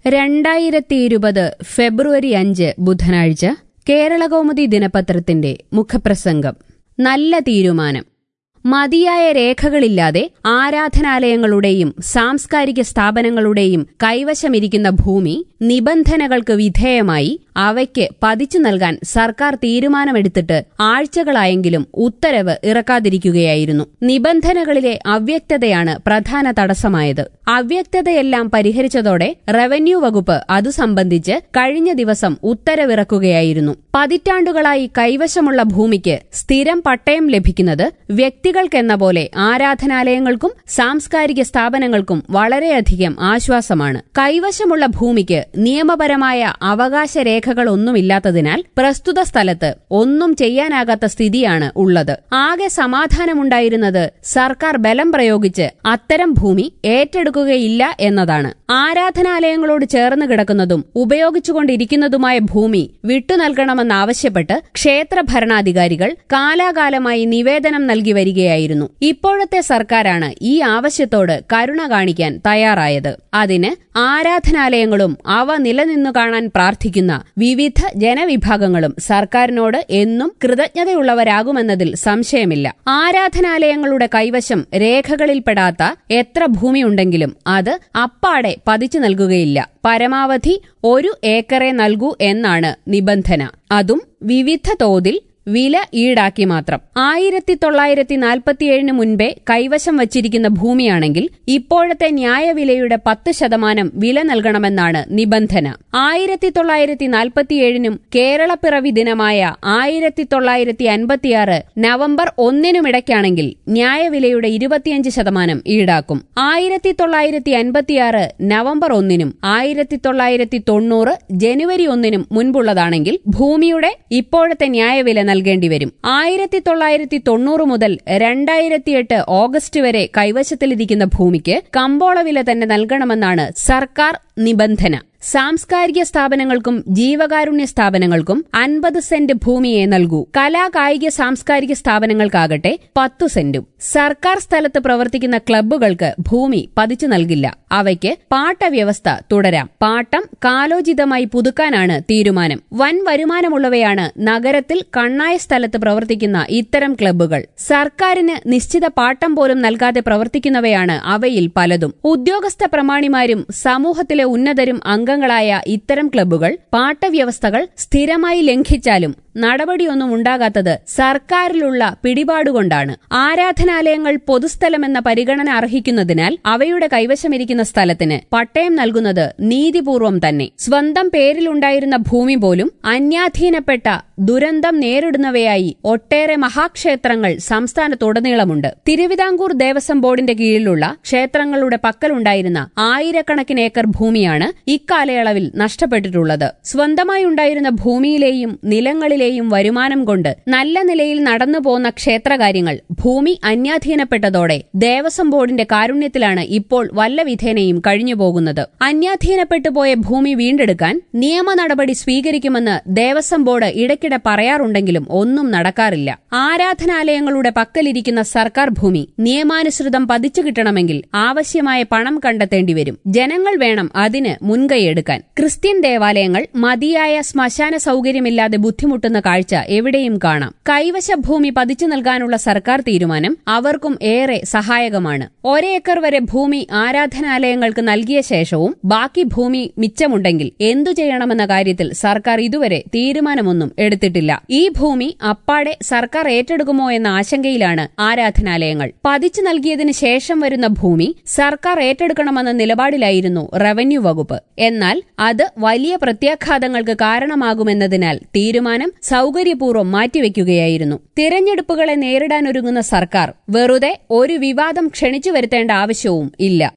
രണ്ടായിരത്തി ഇരുപത് ഫെബ്രുവരി അഞ്ച് ബുധനാഴ്ച കേരളകൗമുദി ദിനപത്രത്തിന്റെ മുഖപ്രസംഗം നല്ല തീരുമാനം മതിയായ രേഖകളില്ലാതെ ആരാധനാലയങ്ങളുടെയും സാംസ്കാരിക സ്ഥാപനങ്ങളുടെയും കൈവശമിരിക്കുന്ന ഭൂമി നിബന്ധനകൾക്ക് വിധേയമായി അവയ്ക്ക് പതിച്ചു നൽകാൻ സർക്കാർ തീരുമാനമെടുത്തിട്ട് ആഴ്ചകളായെങ്കിലും ഉത്തരവ് ഇറക്കാതിരിക്കുകയായിരുന്നു നിബന്ധനകളിലെ അവ്യക്തതയാണ് പ്രധാന തടസ്സമായത് അവ്യക്തതയെല്ലാം പരിഹരിച്ചതോടെ റവന്യൂ വകുപ്പ് അതു സംബന്ധിച്ച് കഴിഞ്ഞ ദിവസം ഉത്തരവിറക്കുകയായിരുന്നു പതിറ്റാണ്ടുകളായി കൈവശമുള്ള ഭൂമിക്ക് സ്ഥിരം പട്ടയം ലഭിക്കുന്നത് വ്യക്തികൾക്കെന്ന പോലെ ആരാധനാലയങ്ങൾക്കും സാംസ്കാരിക സ്ഥാപനങ്ങൾക്കും വളരെയധികം ആശ്വാസമാണ് കൈവശമുള്ള ഭൂമിക്ക് നിയമപരമായ അവകാശ രേഖകളൊന്നുമില്ലാത്തതിനാൽ പ്രസ്തുത സ്ഥലത്ത് ഒന്നും ചെയ്യാനാകാത്ത സ്ഥിതിയാണ് ഉള്ളത് ആകെ സമാധാനമുണ്ടായിരുന്നത് സർക്കാർ ബലം പ്രയോഗിച്ച് അത്തരം ഭൂമി ഏറ്റെടുക്കുകയില്ല എന്നതാണ് ആരാധനാലയങ്ങളോട് ചേർന്ന് കിടക്കുന്നതും ഉപയോഗിച്ചുകൊണ്ടിരിക്കുന്നതുമായ ഭൂമി വിട്ടുനൽകണമെന്നാവശ്യപ്പെട്ട് ക്ഷേത്ര ഭരണാധികാരികൾ കാലാകാലമായി നിവേദനം നൽകി വരികയായിരുന്നു ഇപ്പോഴത്തെ സർക്കാരാണ് ഈ ആവശ്യത്തോട് കരുണ കാണിക്കാൻ തയ്യാറായത് അതിന് ആരാധനാലയങ്ങളും അവ നിലനിന്നു കാണാൻ പ്രാർത്ഥിക്കുന്ന വിവിധ ജനവിഭാഗങ്ങളും സർക്കാരിനോട് എന്നും കൃതജ്ഞതയുള്ളവരാകുമെന്നതിൽ സംശയമില്ല ആരാധനാലയങ്ങളുടെ കൈവശം രേഖകളിൽപ്പെടാത്ത എത്ര ഭൂമിയുണ്ടെങ്കിലും അത് അപ്പാടെ പതിച്ചു നൽകുകയില്ല പരമാവധി ഒരു ഏക്കറെ നൽകൂ എന്നാണ് നിബന്ധന അതും വിവിധ തോതിൽ വില ഈടാക്കി മാത്രം ആയിരത്തി തൊള്ളായിരത്തി നാൽപ്പത്തിയേഴിന് മുൻപേ കൈവശം വച്ചിരിക്കുന്ന ഭൂമിയാണെങ്കിൽ ഇപ്പോഴത്തെ ന്യായവിലയുടെ പത്ത് ശതമാനം വില നൽകണമെന്നാണ് നിബന്ധന ആയിരത്തി തൊള്ളായിരത്തി നാൽപ്പത്തിയേഴിനും കേരളപ്പിറവി ദിനമായ ആയിരത്തി തൊള്ളായിരത്തി അൻപത്തിയാറ് നവംബർ ഒന്നിനുമിടയ്ക്കാണെങ്കിൽ ന്യായവിലയുടെ ഇരുപത്തിയഞ്ച് ശതമാനം ഈടാക്കും ആയിരത്തി തൊള്ളായിരത്തി അൻപത്തിയാറ് നവംബർ ഒന്നിനും ആയിരത്തി തൊള്ളായിരത്തി തൊണ്ണൂറ് ജനുവരി ഒന്നിനും മുൻപുള്ളതാണെങ്കിൽ ഭൂമിയുടെ ഇപ്പോഴത്തെ ന്യായവില നൽകേണ്ടി വരും ആയിരത്തി തൊള്ളായിരത്തി തൊണ്ണൂറ് മുതൽ രണ്ടായിരത്തിയെട്ട് ഓഗസ്റ്റ് വരെ കൈവശത്തിലിരിക്കുന്ന ഭൂമിക്ക് കമ്പോള വില തന്നെ നൽകണമെന്നാണ് സർക്കാർ നിബന്ധന സാംസ്കാരിക സ്ഥാപനങ്ങൾക്കും ജീവകാരുണ്യ സ്ഥാപനങ്ങൾക്കും അൻപത് സെന്റ് ഭൂമിയെ നൽകൂ കലാ കായിക സാംസ്കാരിക സ്ഥാപനങ്ങൾക്കാകട്ടെ പത്തു സെന്റും സർക്കാർ സ്ഥലത്ത് പ്രവർത്തിക്കുന്ന ക്ലബ്ബുകൾക്ക് ഭൂമി പതിച്ചു നൽകില്ല അവയ്ക്ക് പാട്ടവ്യവസ്ഥ തുടരാം പാട്ടം കാലോചിതമായി പുതുക്കാനാണ് തീരുമാനം വൻ വരുമാനമുള്ളവയാണ് നഗരത്തിൽ കണ്ണായ സ്ഥലത്ത് പ്രവർത്തിക്കുന്ന ഇത്തരം ക്ലബ്ബുകൾ സർക്കാരിന് നിശ്ചിത പാട്ടം പോലും നൽകാതെ പ്രവർത്തിക്കുന്നവയാണ് അവയിൽ പലതും ഉദ്യോഗസ്ഥ പ്രമാണിമാരും സമൂഹത്തിലെ ഉന്നതരും അംഗങ്ങളായ ഇത്തരം ക്ലബ്ബുകൾ പാട്ടവ്യവസ്ഥകൾ സ്ഥിരമായി ലംഘിച്ചാലും നടപടിയൊന്നും ഉണ്ടാകാത്തത് സർക്കാരിലുള്ള പിടിപാടുകൊണ്ടാണ് ആരാധനാലയങ്ങൾ പൊതുസ്ഥലമെന്ന പരിഗണന അർഹിക്കുന്നതിനാൽ അവയുടെ കൈവശമിരിക്കുന്ന സ്ഥലത്തിന് പട്ടയം നൽകുന്നത് നീതിപൂർവം തന്നെ സ്വന്തം പേരിലുണ്ടായിരുന്ന ഭൂമി പോലും അന്യാധീനപ്പെട്ട ദുരന്തം നേരിടുന്നവയായി ഒട്ടേറെ മഹാക്ഷേത്രങ്ങൾ സംസ്ഥാനത്തുടനീളമുണ്ട് തിരുവിതാംകൂർ ദേവസ്വം ബോർഡിന്റെ കീഴിലുള്ള ക്ഷേത്രങ്ങളുടെ പക്കലുണ്ടായിരുന്ന ആയിരക്കണക്കിന് ഏക്കർ ഭൂമിയാണ് ഇക്കാലയളവിൽ നഷ്ടപ്പെട്ടിട്ടുള്ളത് സ്വന്തമായി ഉണ്ടായിരുന്ന ഭൂമിയിലെയും നിലങ്ങളിലെയും വരുമാനം കൊണ്ട് നല്ല നിലയിൽ നടന്നു പോന്ന ക്ഷേത്രകാര്യങ്ങൾ ഭൂമി അന്യാധീനപ്പെട്ടതോടെ ദേവസ്വം ബോർഡിന്റെ കാരുണ്യത്തിലാണ് ഇപ്പോൾ വല്ല വിധേനയും കഴിഞ്ഞുപോകുന്നത് അന്യാധീനപ്പെട്ടു പോയ ഭൂമി വീണ്ടെടുക്കാൻ നിയമ നടപടി സ്വീകരിക്കുമെന്ന് ദേവസ്വം ബോർഡ് ഇടയ്ക്കിടെ പറയാറുണ്ടെങ്കിലും ഒന്നും നടക്കാറില്ല ആരാധനാലയങ്ങളുടെ പക്കലിരിക്കുന്ന സർക്കാർ ഭൂമി നിയമാനുസൃതം പതിച്ചു കിട്ടണമെങ്കിൽ ആവശ്യമായ പണം കണ്ടെത്തേണ്ടി വരും ജനങ്ങൾ വേണം അതിന് മുൻകൈയെടുക്കാൻ ക്രിസ്ത്യൻ ദേവാലയങ്ങൾ മതിയായ ശ്മശാന സൗകര്യമില്ലാതെ ബുദ്ധിമുട്ടുന്ന കാഴ്ച എവിടെയും കാണാം കൈവശ ഭൂമി പതിച്ചു നൽകാനുള്ള സർക്കാർ തീരുമാനം അവർക്കും ഏറെ സഹായകമാണ് ഒരേക്കർ വരെ ഭൂമി ആരാധനാലയങ്ങൾക്ക് നൽകിയ ശേഷവും ബാക്കി ഭൂമി മിച്ചമുണ്ടെങ്കിൽ എന്തു ചെയ്യണമെന്ന കാര്യത്തിൽ സർക്കാർ ഇതുവരെ തീരുമാനമൊന്നും എടുത്തിട്ടില്ല ഈ ഭൂമി അപ്പാടെ സർക്കാർ ഏറ്റെടുക്കുമോ എന്ന ആശങ്കയിലാണ് ആരാധനാലയങ്ങൾ പതിച്ചു നൽകിയതിനു ശേഷം വരുന്ന ഭൂമി സർക്കാർ ഏറ്റെടുക്കണമെന്ന നിലപാടിലായിരുന്നു റവന്യൂ വകുപ്പ് എന്നാൽ അത് വലിയ പ്രത്യാഘാതങ്ങൾക്ക് കാരണമാകുമെന്നതിനാൽ തീരുമാനം സൗകര്യപൂർവ്വം മാറ്റിവെക്കുകയായിരുന്നു തിരഞ്ഞെടുപ്പുകളെ നേരിടാനൊരുങ്ങുന്ന സർക്കാർ വെറുതെ ഒരു വിവാദം ക്ഷണിച്ചു വരുത്തേണ്ട ആവശ്യവും ഇല്ല